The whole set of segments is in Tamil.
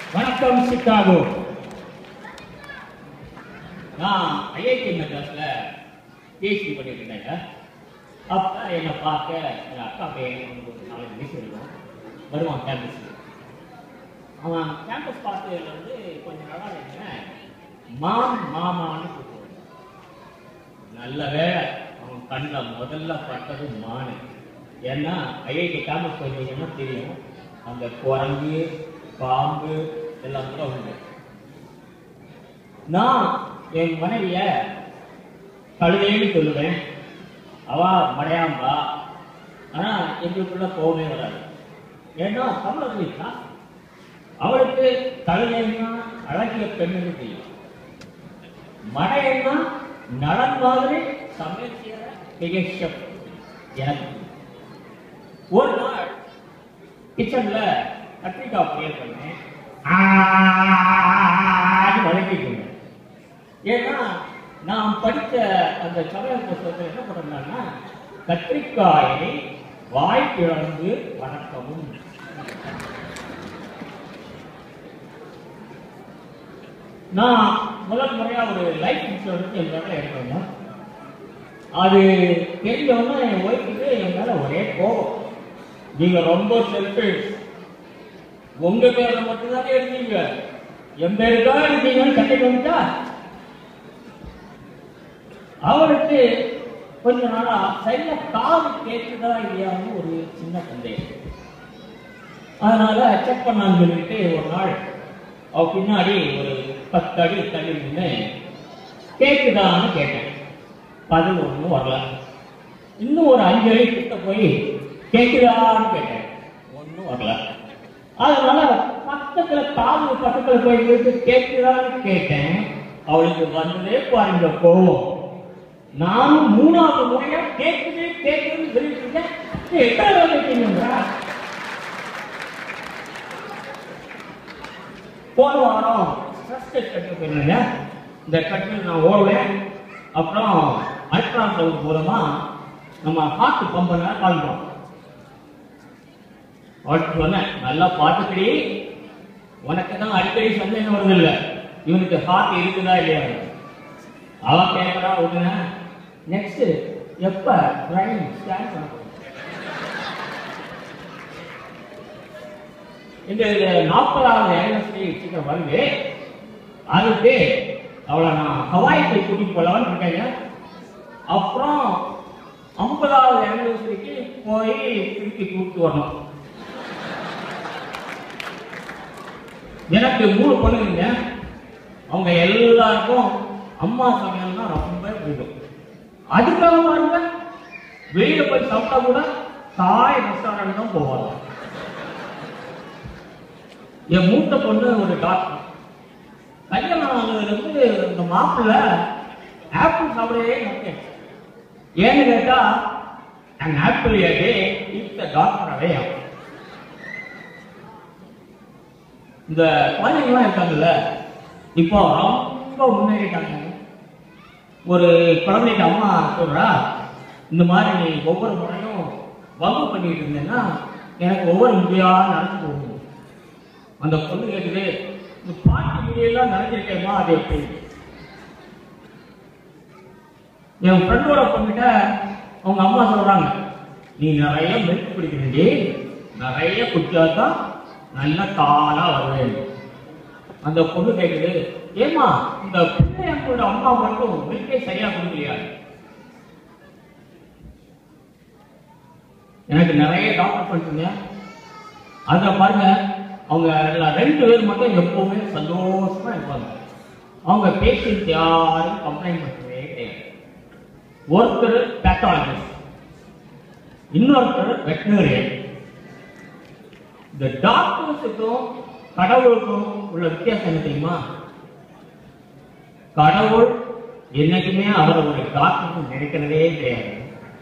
வணக்கம் சிகாகோ நான் ஐஐடி மெட்ராஸ்ல பிஹெச்டி பண்ணிட்டு இருந்தேங்க அப்ப என்னை பார்க்க என் அக்கா பையன் அவனுக்கு ஒரு நாலஞ்சு வயசு இருக்கும் வருவான் கேம்பஸ் அவன் கேம்பஸ் பார்த்ததுல இருந்து கொஞ்சம் நல்லா இருந்தேன் மாம் மாமான்னு கூப்பிடுவான் நல்ல வேலை அவன் கண்ணில் முதல்ல பட்டது மானு ஏன்னா ஐஐடி கேம்பஸ் போயிருந்தீங்கன்னா தெரியும் அந்த குரங்கு பாம்பு எல்லாம் கூட உண்டு நான் என் மனைவிய கழுதைன்னு சொல்லுவேன் அவ மடையாம்பா ஆனா எங்களுக்குள்ள கோவமே வராது ஏன்னா தமிழ் இருக்கா அவளுக்கு கழுதைன்னா அழகிய பெண்ணுன்னு தெரியும் மடையன்னா நலன் மாதிரி சமையல் செய்யற மிக செஃப் எனக்கு தெரியும். ஒரு நாள் கிச்சன்ல கத்திரிக்காய் புயல் பண்ணேன் ஆன்னு வதக்கிட்டு இருந்தேன். ஏன்னா நான் படித்த அந்த சமையல் புத்தகத்தில் என்ன பண்ணாங்கன்னா கத்திரிக்காயை வாய் பிளந்து வணக்கவும் நான் முதல் முறையா ஒரு லைஃப் இன்சூரன்ஸ் என் மேல எடுக்கணும் அது தெரிஞ்சவொன்னே என் ஒய்ஃபுக்கு என் மேல ஒரே கோபம் நீங்க ரொம்ப செல்ஃபிஷ் உங்க பேர்ல மட்டும்தானே எடுத்தீங்க என் பேருக்கா எடுத்தீங்கன்னு கட்டிட்டு வந்துட்டா அவருக்கு கொஞ்ச நாளா சரியா காது கேட்குதா இல்லையான்னு ஒரு சின்ன சந்தேகம் அதனால செக் பண்ணான்னு சொல்லிட்டு ஒரு நாள் அவ பின்னாடி ஒரு பத்து அடி தள்ளி நின்று கேக்குதான்னு கேட்டேன் பதில் ஒன்றும் வரல இன்னும் ஒரு அஞ்சு அடி கிட்ட போய் கேக்குதான்னு கேட்டேன் ஒன்றும் வரல அதனால பக்கத்துல காது பக்கத்துல போய் நிறுத்தி கேக்குதான்னு கேட்டேன் அவளுக்கு வந்ததே பாருங்க கோவம் நானும் மூணாவது முறையா கேக்குது கேக்குதுன்னு சொல்லிட்டு இருக்கேன் நீ எத்தனை வேலை இருக்கீங்களா போன வாரம் ஸ்ட்ரெஸ் டெஸ்ட் கட்டு போயிருந்தேங்க இந்த கட்டில் நான் ஓடுவேன் அப்புறம் அல்ட்ரான் சவுண்ட் மூலமா நம்ம ஹார்ட் பம்பனை காண்போம் அவருக்கு சொன்னேன் நல்லா பார்த்துக்கடி உனக்கு தான் அடிக்கடி சந்தேகம் வருது இல்ல இவனுக்கு ஹார்ட் இருக்குதா இல்லையா அவன் கேட்கறா ஒண்ணு நெக்ஸ்ட் எப்ப ட்ரைன் ஸ்கேன் பண்ண போறோம்? இந்த நாற்பதாவது ஆனிவர்சரி சீக்கிரம் வருது அதுக்கு அவளை நான் ஹவாய்க்கு கூட்டிட்டு போலான்னு இருக்கேங்க அப்புறம் ஐம்பதாவது ஆனிவர்சரிக்கு போய் திருப்பி கூப்பிட்டு வரணும் எனக்கு மூணு பொண்ணுங்க அவங்க எல்லாருக்கும் அம்மா சமையல்னா ரொம்ப பிடிக்கும் அதுக்காக பாருங்க வெளியில போய் சாப்பிட்டா கூட தாய் ரெஸ்டாரண்ட் தான் போவாங்க என் மூத்த பொண்ணு ஒரு டாக்டர் கல்யாணம் ஆனதுலேருந்து இந்த மாப்பிள்ள ஆப்பிள் சாப்பிடவே மாட்டேன் ஏன்னு கேட்டா an apple a day keeps the doctor away இந்த குழந்தைங்களாம் இருக்காங்கல்ல இப்போ ரொம்ப முன்னேறிட்டாங்க ஒரு குழந்தைக்கு அம்மா சொல்றா இந்த மாதிரி நீ ஒவ்வொரு முறையும் வம்பு பண்ணிட்டு இருந்தேன்னா எனக்கு ஒவ்வொரு முடியா நடந்து போகும் அந்த பொண்ணு கேக்குது இந்த பாட்டி முடியெல்லாம் நடந்திருக்கேமா அது எப்படி என் ஃப்ரெண்டோட பொண்ணுகிட்ட அவங்க அம்மா சொல்றாங்க நீ நிறைய மில்க் குடிக்கிறீங்க நிறைய குடிச்சாதான் நல்ல காலா வருவேன் அந்த பொண்ணு கேக்குது ஏமா இந்த பிள்ளையோட அம்மா மட்டும் மில்கே சரியா குடிக்கலையா எனக்கு நிறைய டாக்டர் பண்ணிட்டுங்க அத பாருங்க அவங்க எல்லாம் ரெண்டு பேர் மட்டும் எப்பவுமே சந்தோஷமா இருப்பாங்க அவங்க பேஷண்ட் யாரும் கம்ப்ளைண்ட் பண்ணவே கிடையாது ஒருத்தர் பேத்தாலஜிஸ்ட் இன்னொருத்தர் வெட்டினரியன் இந்த டாக்டர்ஸுக்கும் கடவுளுக்கும் உள்ள வித்தியாசம் என்ன தெரியுமா கடவுள் என்னைக்குமே அவர் ஒரு டாக்டர் நினைக்கிறதே கிடையாது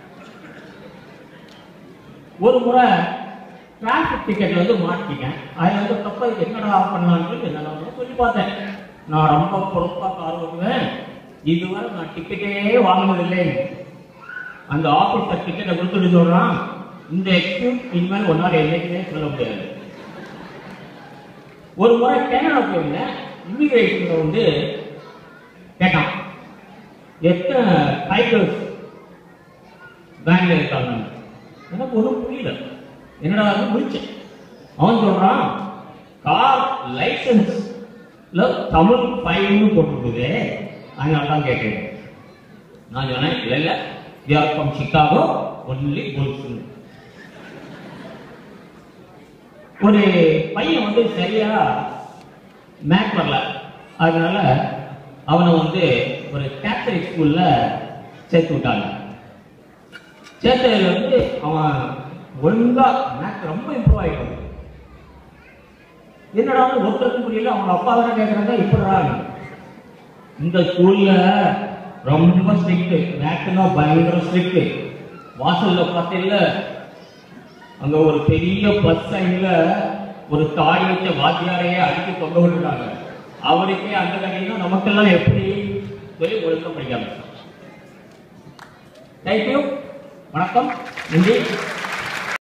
ஒரு முறை டிரான்ஸ்போர்ட் டிக்கெட் வந்து மாட்டிட்டேன் அதில் வந்து தப்பா இது என்னடா பண்ணலான்னு சொல்லி என்ன சொல்லி பார்த்தேன் நான் ரொம்ப பொறுப்பா கார் ஓட்டுவேன் இதுவரை நான் டிக்கெட்டே வாங்கினதில்லை அந்த ஆபீஸர் டிக்கெட்டை கொடுத்துட்டு சொல்றான் இந்த எக்ஸ்கியூஸ் இனிமேல் ஒன்னால என்னைக்குமே சொல்ல முடியாது ஒரு முறை கனடா போயிருந்தேன் இமிகிரேஷன்ல வந்து கேட்டான் எத்தனை டைகர்ஸ் பேங்க்ல இருக்காங்க எனக்கு ஒன்றும் புரியல என்னடா அது முடிச்சேன் அவன் சொல்றான் கார் லைசன்ஸ்ல தமிழ் ஃபைல்னு போட்டுருக்குது அதனால தான் கேட்கிறேன் நான் சொன்னேன் இல்லை இல்லை we're from Chicago only Bulls ஒரு பையன் வந்து சரியா மேக் வரல அதனால அவனை வந்து ஒரு கேத்தலிக் ஸ்கூல்ல சேர்த்து விட்டாங்க சேர்த்ததுல வந்து அவன் ஒழுங்கா மேக் ரொம்ப இம்ப்ரூவ் ஆயிட்டான் என்னடா ஒருத்தருக்கும் புரியல அவங்க அப்பா வேற கேட்கறாங்க இப்படா இந்த ஸ்கூல்ல ரொம்ப ஸ்ட்ரிக்ட் மேக்னா பயங்கர ஸ்ட்ரிக்ட் வாசல்ல பார்த்தீங்கல்ல அங்க ஒரு பெரிய பஸ் சைன்ல ஒரு தாடி வச்ச வாத்தியாரையே அடிக்க தொங்க விட்டுருக்காங்க அவருக்கே அந்த கடையில நமக்கெல்லாம் எப்படி சொல்லி ஒழுக்கம் படிக்காம தேங்க்யூ வணக்கம் நன்றி